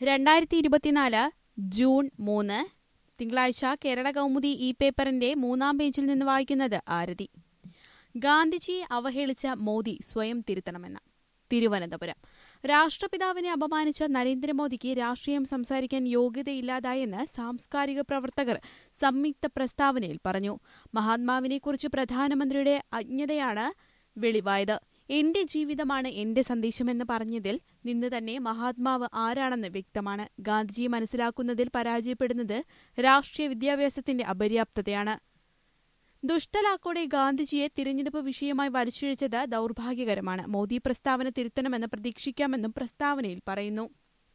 രണ്ടായിരത്തി ഇരുപത്തിനാല് ജൂൺ മൂന്ന് തിങ്കളാഴ്ച കേരള കൗമുദി ഇ പേപ്പറിന്റെ മൂന്നാം പേജിൽ നിന്ന് വായിക്കുന്നത് ആരതി ഗാന്ധിജിയെ അവഹേളിച്ച മോദി സ്വയം തിരുത്തണമെന്ന് തിരുവനന്തപുരം രാഷ്ട്രപിതാവിനെ അപമാനിച്ച നരേന്ദ്രമോദിക്ക് രാഷ്ട്രീയം സംസാരിക്കാൻ യോഗ്യതയില്ലാതായെന്ന് സാംസ്കാരിക പ്രവർത്തകർ സംയുക്ത പ്രസ്താവനയിൽ പറഞ്ഞു മഹാത്മാവിനെക്കുറിച്ച് പ്രധാനമന്ത്രിയുടെ അജ്ഞതയാണ് വെളിവായത് എന്റെ ജീവിതമാണ് എന്റെ സന്ദേശമെന്ന് പറഞ്ഞതിൽ നിന്ന് തന്നെ മഹാത്മാവ് ആരാണെന്ന് വ്യക്തമാണ് ഗാന്ധിജിയെ മനസ്സിലാക്കുന്നതിൽ പരാജയപ്പെടുന്നത് രാഷ്ട്രീയ വിദ്യാഭ്യാസത്തിന്റെ അപര്യാപ്തതയാണ് ദുഷ്ടലാക്കോടെ ഗാന്ധിജിയെ തിരഞ്ഞെടുപ്പ് വിഷയമായി വലിച്ചിഴച്ചത് ദൌർഭാഗ്യകരമാണ് മോദി പ്രസ്താവന തിരുത്തണമെന്ന് പ്രതീക്ഷിക്കാമെന്നും പ്രസ്താവനയിൽ പറയുന്നു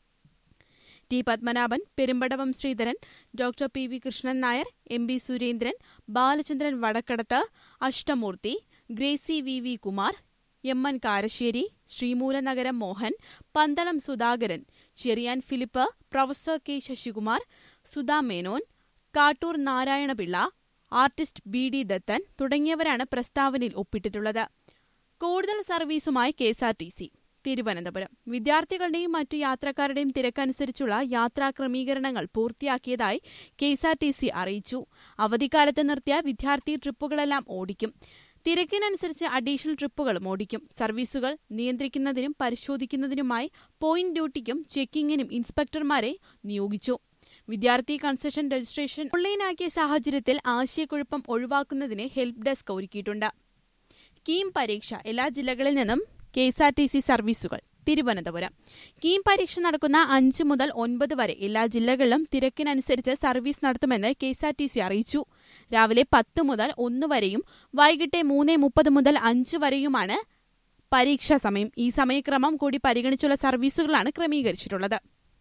T Padmanabhan Perumbadavam Sreedharan doctor P V Krishnan Nair M B Surendran Balachandran Vadakkedath Ashtamoorthy Gracy V V Kumar M N Karassery Sreemoolanagaram Mohan Pandalam Sudhakaran Cheriyan Philip professor K Sasikumar Sudha Menon Kattoor Narayanapilla artist B D Dathan തുടങ്ങിയവരാണ് പ്രസ്താവനയിൽ ഒപ്പിട്ടിട്ടുള്ളത് കൂടുതൽ സർവീസുമായി K S R T C Thiruvananthapuram വിദ്യാർത്ഥികളുടെയും മറ്റു യാത്രക്കാരുടെയും തിരക്കനുസരിച്ചുള്ള യാത്രാ ക്രമീകരണങ്ങൾ പൂർത്തിയാക്കിയതായി K S R T C അറിയിച്ചു അവധിക്കാലത്ത് നിർത്തിയ വിദ്യാർത്ഥി ട്രിപ്പുകളെല്ലാം ഓടിക്കും തിരക്കിനനുസരിച്ച് അഡീഷണൽ ട്രിപ്പുകളും ഓടിക്കും സർവീസുകൾ നിയന്ത്രിക്കുന്നതിനും പരിശോധിക്കുന്നതിനുമായി പോയിന്റ് ഡ്യൂട്ടിക്കും ചെക്കിങ്ങിനും ഇൻസ്പെക്ടർമാരെ നിയോഗിച്ചു വിദ്യാർത്ഥി കൺസെഷൻ രജിസ്ട്രേഷൻ ഓൺലൈനാക്കിയ സാഹചര്യത്തിൽ ആശയക്കുഴപ്പം ഒഴിവാക്കുന്നതിന് ഹെൽപ്പ് ഡെസ്ക് ഒരുക്കിയിട്ടുണ്ട് കീം പരീക്ഷ എല്ലാ ജില്ലകളിൽ നിന്നും K S R T C സർവീസുകൾ തിരുവനന്തപുരം കീം പരീക്ഷ നടക്കുന്ന അഞ്ച് മുതൽ ഒൻപത് വരെ എല്ലാ ജില്ലകളിലും തിരക്കിനനുസരിച്ച് സർവീസ് നടത്തുമെന്ന് K S R T C അറിയിച്ചു രാവിലെ പത്ത് മുതൽ ഒന്ന് വരെയും വൈകിട്ട് മൂന്ന് മുപ്പത് മുതൽ അഞ്ച് വരെയുമാണ് പരീക്ഷാ സമയം ഈ സമയക്രമം കൂടി പരിഗണിച്ചുള്ള സർവീസുകളാണ് ക്രമീകരിച്ചിട്ടുള്ളത്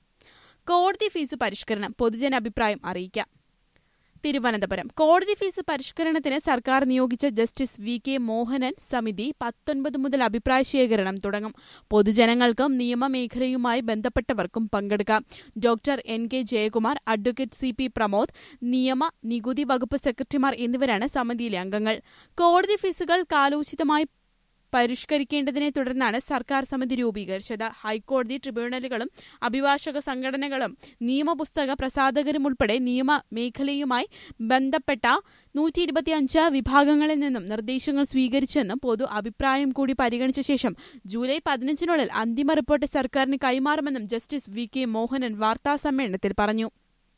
കോടതി ഫീസ് പരിഷ്കരണം പൊതുജനാഭിപ്രായം അറിയിക്കാം തിരുവനന്തപുരം കോടതി ഫീസ് പരിഷ്കരണത്തിന് സർക്കാർ നിയോഗിച്ച ജസ്റ്റിസ് വി കെ മോഹനൻ സമിതി പത്തൊൻപത് മുതൽ അഭിപ്രായ ശേഖരണം തുടങ്ങും പൊതുജനങ്ങൾക്കും നിയമമേഖലയുമായി ബന്ധപ്പെട്ടവർക്കും പങ്കെടുക്കാം doctor N K Jayakumar advocate C P Pramod നിയമ നികുതി വകുപ്പ് സെക്രട്ടറിമാർ എന്നിവരാണ് സമിതിയിലെ അംഗങ്ങൾ കോടതി ഫീസുകൾ കാലോചിതമായി പരിഷ്കരിക്കേണ്ടതിനെ തുടർന്നാണ് സർക്കാർ സമിതി രൂപീകരിച്ചത് ഹൈക്കോടതി ട്രിബ്യൂണലുകളും അഭിഭാഷക സംഘടനകളും നിയമപുസ്തക പ്രസാധകരും ഉൾപ്പെടെ നിയമ മേഖലയുമായി ബന്ധപ്പെട്ട നൂറ്റി ഇരുപത്തിയഞ്ച് വിഭാഗങ്ങളിൽ നിന്നും നിർദ്ദേശങ്ങൾ സ്വീകരിച്ചെന്നും പൊതു അഭിപ്രായം കൂടി പരിഗണിച്ച ശേഷം ജൂലൈ പതിനഞ്ചിനുള്ളിൽ അന്തിമ റിപ്പോർട്ട് സർക്കാരിന് കൈമാറുമെന്നും ജസ്റ്റിസ് വി കെ മോഹനൻ വാർത്താസമ്മേളനത്തിൽ പറഞ്ഞു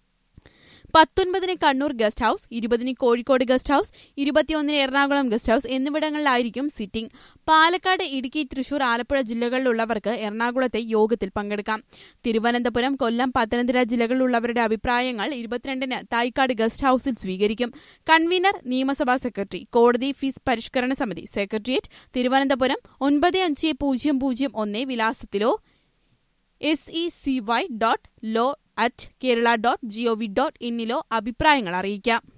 പത്തൊൻപതിന് കണ്ണൂർ ഗസ്റ്റ് ഹൌസ് ഇരുപതിന് കോഴിക്കോട് ഗസ്റ്റ് ഹൌസ് ഇരുപത്തിയൊന്നിന് എറണാകുളം ഗസ്റ്റ് ഹൌസ് എന്നിവിടങ്ങളിലായിരിക്കും സിറ്റിംഗ് പാലക്കാട് ഇടുക്കി തൃശൂർ ആലപ്പുഴ ജില്ലകളിലുള്ളവർക്ക് എറണാകുളത്തെ യോഗത്തിൽ പങ്കെടുക്കാം തിരുവനന്തപുരം കൊല്ലം പത്തനംതിട്ട ജില്ലകളിലുള്ളവരുടെ അഭിപ്രായങ്ങൾ ഇരുപത്തിരണ്ടിന് തായ്ക്കാട് ഗസ്റ്റ് ഹൌസിൽ സ്വീകരിക്കും കൺവീനർ നിയമസഭാ സെക്രട്ടറി കോടതി ഫീസ് പരിഷ്കരണ സമിതി സെക്രട്ടേറിയറ്റ് തിരുവനന്തപുരം ഒൻപത് അഞ്ച് പൂജ്യം പൂജ്യം ഒന്ന് വിലാസത്തിലോ S E C Y dot law at Kerala dot G O V dot ഇന്നിലോ അഭിപ്രായങ്ങൾ അറിയിക്കാം